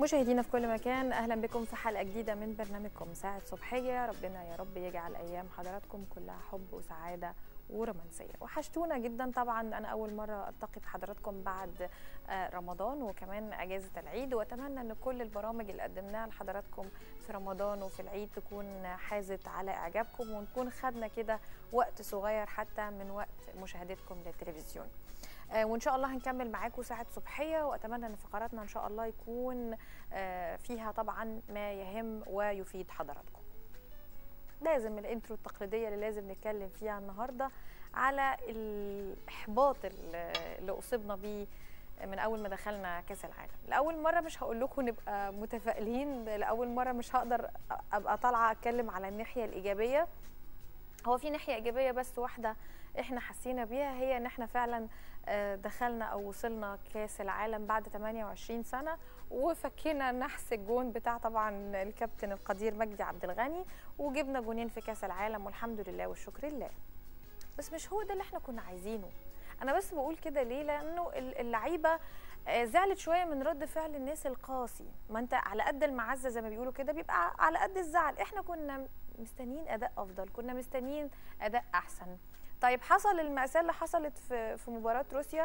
مشاهدينا في كل مكان اهلا بكم في حلقه جديده من برنامجكم ساعه صبحيه ربنا يا رب يجعل ايام حضراتكم كلها حب وسعاده ورومانسيه وحشتونا جدا طبعا انا اول مره التقي بحضراتكم بعد رمضان وكمان اجازه العيد واتمنى ان كل البرامج اللي قدمناها لحضراتكم في رمضان وفي العيد تكون حازت على اعجابكم ونكون خدنا كده وقت صغير حتى من وقت مشاهدتكم للتلفزيون وان شاء الله هنكمل معاكم ساعه صبحيه واتمنى ان فقراتنا ان شاء الله يكون فيها طبعا ما يهم ويفيد حضراتكم لازم الانترو التقليديه اللي لازم نتكلم فيها النهارده على الاحباط اللي اصبنا بيه من اول ما دخلنا كاس العالم لاول مره مش هقول لكم نبقى متفائلين لاول مره مش هقدر ابقى طالعه اتكلم على الناحيه الايجابيه هو في ناحيه ايجابيه بس واحده احنا حسينا بيها هي ان احنا فعلا دخلنا او وصلنا كاس العالم بعد 28 سنه وفكينا نحس الجون بتاع طبعا الكابتن القدير مجدي عبد الغني وجبنا جونين في كاس العالم والحمد لله والشكر لله بس مش هو ده اللي احنا كنا عايزينه انا بس بقول كده ليه لانه اللعيبه زعلت شويه من رد فعل الناس القاسي ما انت على قد المعزه زي ما بيقولوا كده بيبقى على قد الزعل احنا كنا مستنيين اداء افضل كنا مستنيين اداء احسن طيب حصل المأساة اللي حصلت في في مباراة روسيا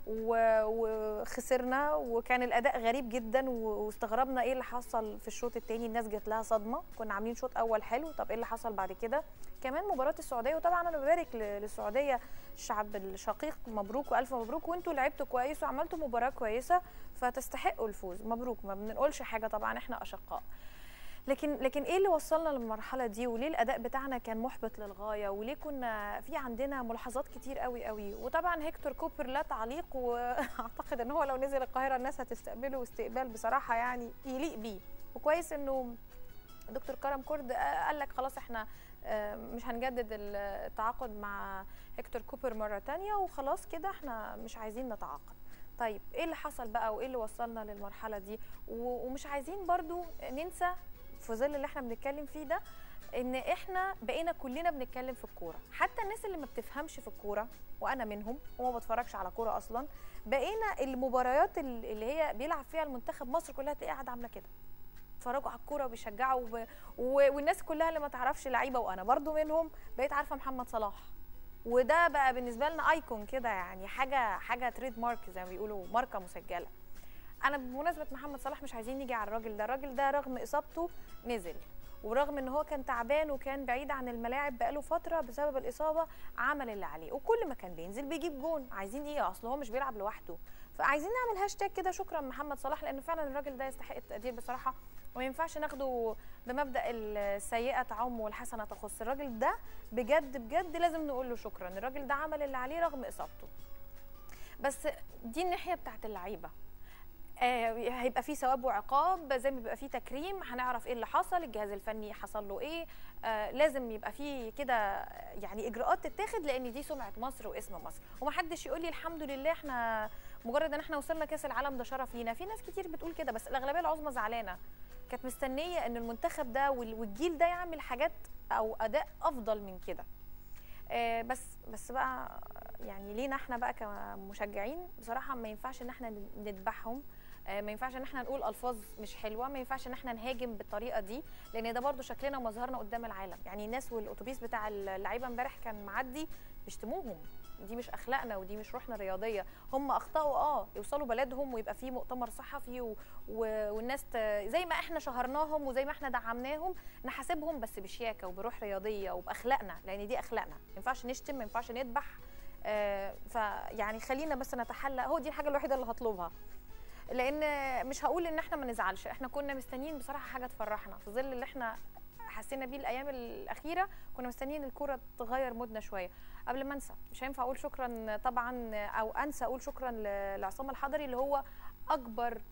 وخسرنا وكان الاداء غريب جدا واستغربنا ايه اللي حصل في الشوط الثاني الناس جات لها صدمه كنا عاملين شوط اول حلو طب ايه اللي حصل بعد كده كمان مباراه السعوديه وطبعا انا ببارك للسعوديه الشعب الشقيق مبروك والف مبروك وانتوا لعبتوا كويس وعملتوا مباراه كويسه فتستحقوا الفوز مبروك ما بنقولش حاجه طبعا احنا اشقاء لكن لكن ايه اللي وصلنا للمرحله دي وليه الاداء بتاعنا كان محبط للغايه وليه كنا في عندنا ملاحظات كتير قوي قوي وطبعا هيكتور كوبر لا تعليق واعتقد ان هو لو نزل القاهره الناس هتستقبله استقبال بصراحه يعني يليق بيه وكويس انه دكتور كرم كرد قال لك خلاص احنا مش هنجدد التعاقد مع هيكتور كوبر مره تانية وخلاص كده احنا مش عايزين نتعاقد طيب ايه اللي حصل بقى وايه اللي وصلنا للمرحله دي ومش عايزين برضو ننسى في ظل اللي احنا بنتكلم فيه ده ان احنا بقينا كلنا بنتكلم في الكوره حتى الناس اللي ما بتفهمش في الكوره وانا منهم وما بتفرجش على كوره اصلا بقينا المباريات اللي هي بيلعب فيها المنتخب مصر كلها تلاقيها قاعده عامله كده بيتفرجوا على الكوره وبيشجعوا و... و... والناس كلها اللي ما تعرفش لعيبه وانا برضو منهم بقيت عارفه محمد صلاح وده بقى بالنسبه لنا ايكون كده يعني حاجه حاجه تريد مارك زي ما بيقولوا ماركه مسجله انا بمناسبه محمد صلاح مش عايزين نيجي على الراجل ده الراجل ده رغم اصابته نزل ورغم ان هو كان تعبان وكان بعيد عن الملاعب بقاله فتره بسبب الاصابه عمل اللي عليه وكل ما كان بينزل بيجيب جون عايزين ايه اصل هو مش بيلعب لوحده فعايزين نعمل هاشتاج كده شكرا محمد صلاح لان فعلا الراجل ده يستحق التقدير بصراحه وما ينفعش ناخده بمبدا السيئه تعم والحسنه تخص الراجل ده بجد بجد لازم نقول له شكرا الراجل ده عمل اللي عليه رغم اصابته بس دي الناحيه بتاعت اللعيبه آه هيبقى في ثواب وعقاب زي ما بيبقى في تكريم هنعرف ايه اللي حصل الجهاز الفني حصل له ايه آه لازم يبقى في كده يعني اجراءات تتاخد لان دي سمعه مصر واسم مصر ومحدش يقول لي الحمد لله احنا مجرد ان احنا وصلنا كاس العالم ده شرف لينا في ناس كتير بتقول كده بس الاغلبيه العظمى زعلانه كانت مستنيه ان المنتخب ده والجيل ده يعمل حاجات او اداء افضل من كده آه بس بس بقى يعني لينا احنا بقى كمشجعين بصراحه ما ينفعش ان احنا نذبحهم ما ينفعش ان احنا نقول الفاظ مش حلوه ما ينفعش ان احنا نهاجم بالطريقه دي لان ده برضو شكلنا ومظهرنا قدام العالم يعني الناس والاتوبيس بتاع اللعيبه امبارح كان معدي بيشتموهم دي مش اخلاقنا ودي مش روحنا الرياضيه هم اخطاوا اه يوصلوا بلدهم ويبقى في مؤتمر صحفي و... و... والناس ت... زي ما احنا شهرناهم وزي ما احنا دعمناهم نحاسبهم بس بشياكه وبروح رياضيه وباخلاقنا لان دي اخلاقنا ما ينفعش نشتم ما ينفعش نذبح آه فيعني خلينا بس نتحلى هو دي الحاجه الوحيده اللي هطلبها لان مش هقول ان احنا ما نزعلش احنا كنا مستنيين بصراحه حاجه تفرحنا في ظل اللي احنا حسينا بيه الايام الاخيره كنا مستنيين الكوره تغير مودنا شويه قبل ما انسى مش هينفع اقول شكرا طبعا او انسى اقول شكرا لعصام الحضري اللي هو اكبر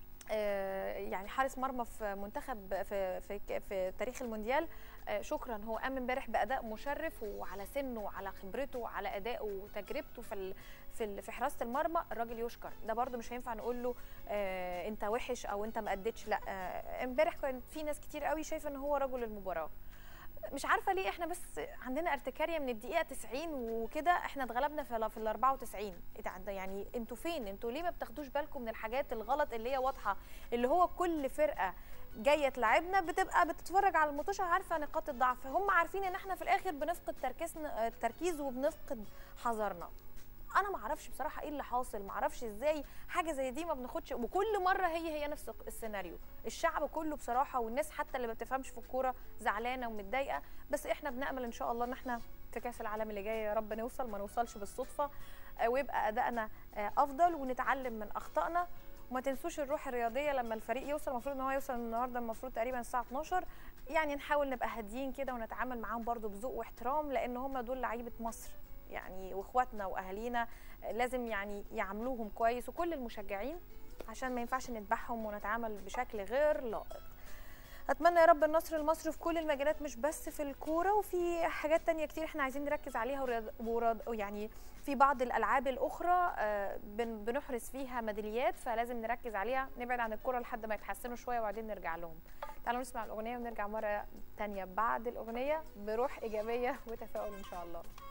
يعني حارس مرمى في منتخب في في في تاريخ المونديال شكرا هو قام امبارح باداء مشرف وعلى سنه وعلى خبرته وعلى ادائه وتجربته في في في حراسه المرمى الراجل يشكر ده برده مش هينفع نقول له انت وحش او انت ما اديتش لا امبارح كان في ناس كتير قوي شايفه ان هو رجل المباراه مش عارفه ليه احنا بس عندنا ارتكاريه من الدقيقه 90 وكده احنا اتغلبنا في ال- في ال 94 إيه ده عند- يعني انتوا فين انتوا ليه ما بتاخدوش بالكم من الحاجات الغلط اللي هي واضحه اللي هو كل فرقه جايه تلعبنا بتبقى بتتفرج على الماتش عارفه نقاط الضعف هم عارفين ان احنا في الاخر بنفقد تركيزنا التركيز وبنفقد حذرنا انا ما اعرفش بصراحه ايه اللي حاصل ما اعرفش ازاي حاجه زي دي ما بناخدش وكل مره هي هي نفس السيناريو الشعب كله بصراحه والناس حتى اللي ما بتفهمش في الكوره زعلانه ومتضايقه بس احنا بنامل ان شاء الله ان احنا في كاس العالم اللي جاي يا رب نوصل ما نوصلش بالصدفه آه، ويبقى ادائنا آه، افضل ونتعلم من اخطائنا وما تنسوش الروح الرياضيه لما الفريق يوصل المفروض ان هو يوصل النهارده المفروض تقريبا الساعه 12 يعني نحاول نبقى هاديين كده ونتعامل معاهم برضو بذوق واحترام لان هم دول لعيبه مصر يعني واخواتنا واهالينا لازم يعني يعاملوهم كويس وكل المشجعين عشان ما ينفعش نذبحهم ونتعامل بشكل غير لائق اتمنى يا رب النصر لمصر في كل المجالات مش بس في الكوره وفي حاجات تانية كتير احنا عايزين نركز عليها ورياض- ورياض- يعني في بعض الالعاب الاخرى آه، بن- بنحرز فيها ميداليات فلازم نركز عليها نبعد عن الكوره لحد ما يتحسنوا شويه وبعدين نرجع لهم تعالوا نسمع الاغنيه ونرجع مره تانية بعد الاغنيه بروح ايجابيه وتفاؤل ان شاء الله